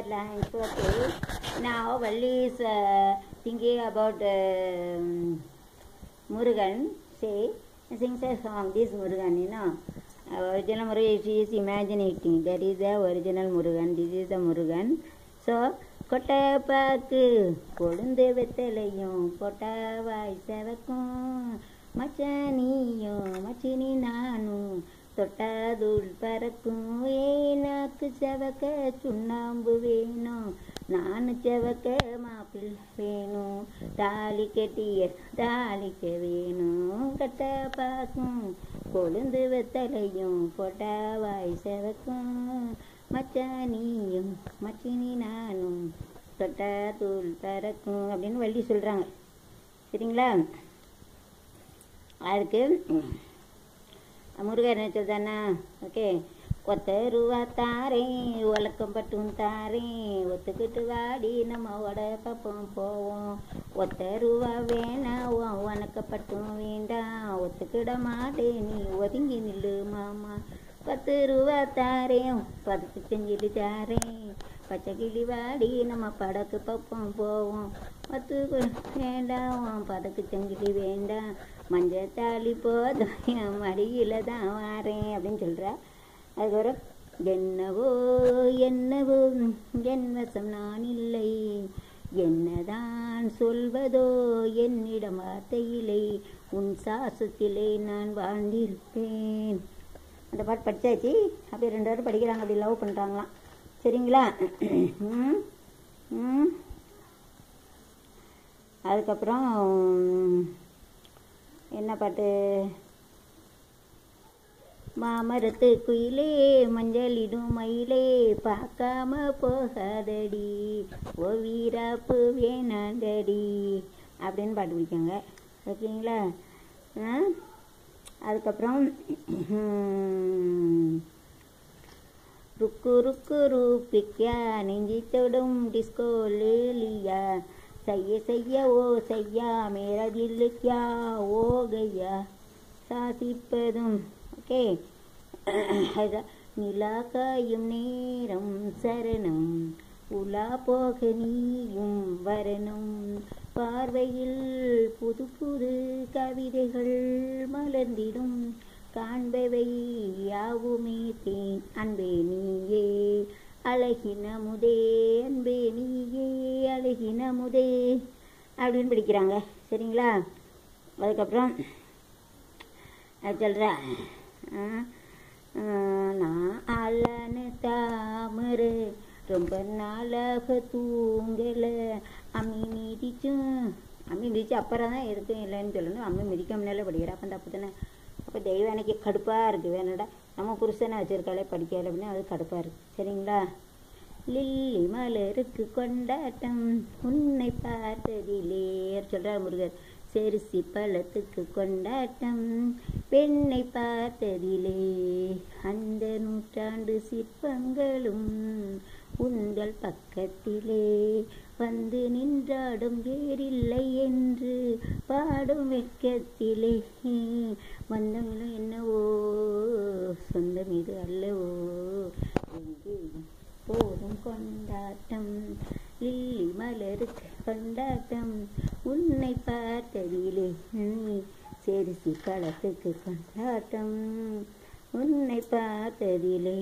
lines. Okay. Now, Valli is uh, thinking about um, Murugan. Say, sings a song. This Murugan, you know. Uh, original Murugan, she is imagining. That is the original Murugan. This is the Murugan. So, கொட்டைப்பாக்கு கொழுந்து வெத்தலையும் கொட்டாவாய் செவக்கும் மச்சானியும் மச்சினி நானும் தொட்டாதுள் பறக்கும் ஏனாக்கு செவக்க சுண்ணாம்பு வேணும் நான் செவக்க maple வேணும் தாலி கட்டிய தாலிக்க வேணும் கட்ட பார்க்கும் கொழுந்து வெத்தலையும் பொட்டாவாய் செவக்கும் மச்சானியும் மச்சினி நானும் தொட்டா தூள் பறக்கும் அப்படின்னு வள்ளி சொல்கிறாங்க சரிங்களா அதுக்கு முருகர் என்ன சொல்றானா ஓகே ஒத்த ரூபா தாரேன் உலக்கம் பட்டும் தாரேன் ஒத்துக்கிட்டு வாடி நம்ம உட பப்பம் போவோம் ஒத்த ரூபா வேணாம் உன் உனக்கப்பட்டும் வேண்டாம் ஒத்துக்கிட மாட்டேன் நீ ஒதுங்கி நில்லு மாமா பத்து ரூபா தாரேன் பதுக்கு செஞ்சுட்டு தாரேன் பச்சை கிளி வாடி நம்ம படக்கு பப்பம் போவோம் பத்து வேண்டாம் உன் பதக்கு செஞ்சுட்டு வேண்டாம் மஞ்சள் தாலி போதும் என் மடியில் தான் வாரேன் அப்படின்னு சொல்கிறா அதுக்கப்புறம் என்னவோ என்னவோ என் வசம் நான் இல்லை என்னதான் சொல்வதோ என்னிடம் வார்த்தையிலே உன் சாசத்திலே நான் வாழ்ந்திருப்பேன் அந்த பாட்டு படித்தாச்சு அப்படியே ரெண்டு பேரும் படிக்கிறாங்க அப்படி லவ் பண்ணுறாங்களாம் சரிங்களா ம் ம் அதுக்கப்புறம் என்ன பாட்டு மாமரத்து குயிலே மஞ்சளிடும் மயிலே பார்க்காம போகாதடி ஓ வீராப்பு வேணாண்டடி அப்படின்னு பாட்டு பிடிக்காங்க ஓகேங்களா ஆ அதுக்கப்புறம் ருக்கு ருக்கு ரூபிக்யா நெஞ்சி தொடும் டிஸ்கோ லேலியா செய்ய செய்ய ஓ செய்யா மேரா ஜில்லுக்கியா ஓ கையா சாதிப்பதும் ஓகே நிலா காயும் நேரம் சரணம் உலா போக நீயும் வரணும் பார்வையில் புது புது கவிதைகள் மலர்ந்திடும் காண்பவை யாவுமே தேன் அன்பே நீயே அழகின முதே அன்பே நீயே அழகின முதே அப்படின்னு படிக்கிறாங்க சரிங்களா அதுக்கப்புறம் சொல்கிறேன் நான் அழன தாமரை ரொம்ப நாளாக தூங்கலை அம்மி மிதிச்சும் அம்மி மிதிச்சு அப்புறம் தான் இருக்கும் இல்லைன்னு சொல்லணும் அம்மி மிதிக்க முன்னாலே படிக்கிறா அப்போ தப்பு தானே அப்போ தெய்வம் எனக்கு கடுப்பாக இருக்குது வேணடா நம்ம புருஷனை வச்சுருக்காளே படிக்கல அப்படின்னா அது கடுப்பாக இருக்குது சரிங்களா லில்லி மலருக்கு கொண்டாட்டம் உன்னை பார்த்ததிலே சொல்கிறார் முருகர் செரிசி பழத்துக்கு கொண்டாட்டம் பெண்ணை பார்த்ததிலே அந்த நூற்றாண்டு சிற்பங்களும் உங்கள் பக்கத்திலே வந்து நின்றாடும் வேறில்லை என்று பாடும் வெட்கத்திலே வந்தவங்களும் என்னவோ சொந்தம் இது அல்லவோ எங்கே போதும் கொண்டாட்டம் லில்லி மலருக்கு கொண்டாட்டம் உன்னை பார்த்ததிலே செரிசி பழத்துக்கு கொண்டாட்டம் உன்னை பார்த்ததிலே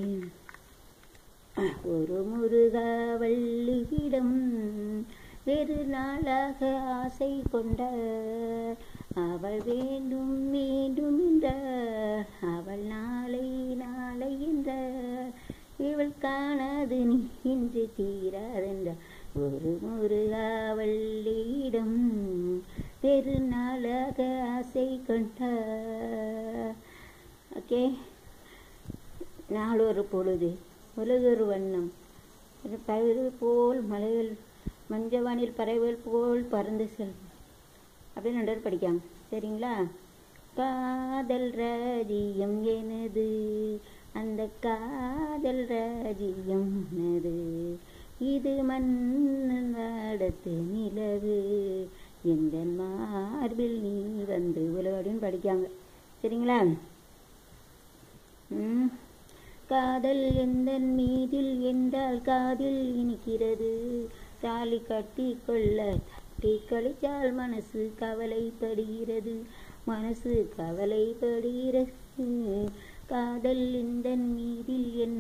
ஒரு முருகாவள்ளியிடம் வெறு நாளாக ஆசை கொண்டார் அவள் வேண்டும் வேண்டும் என்றார் அவள் நாளை நாளை என்றார் இவள் காணாது நீ இன்று தீராதென்றார் ஒரு முருகாவள்ளியிடம் வெறு நாளாக ஆசை கொண்டார் ஓகே நாளொரு பொழுது உலகொரு வண்ணம் பறவை போல் மலைகள் மஞ்சவானில் பறவைகள் போல் பறந்து செல்லும் அப்படின்னு ரெண்டு பேர் படிக்காங்க சரிங்களா காதல் ராஜ்யம் எனது அந்த காதல் ராஜ்யம் எனது இது மன்னன் வாடத்து நிலவு எந்த மார்பில் நீ வந்து உலக அப்படின்னு படிக்காங்க சரிங்களா ம் காதல் எந்தன் மீதில் என்றால் காதில் இனிக்கிறது தாலி கட்டி கொள்ள தட்டி கழிச்சால் மனசு கவலைப்படுகிறது மனசு கவலைப்படுகிறது காதல் எந்தன் மீதில் என்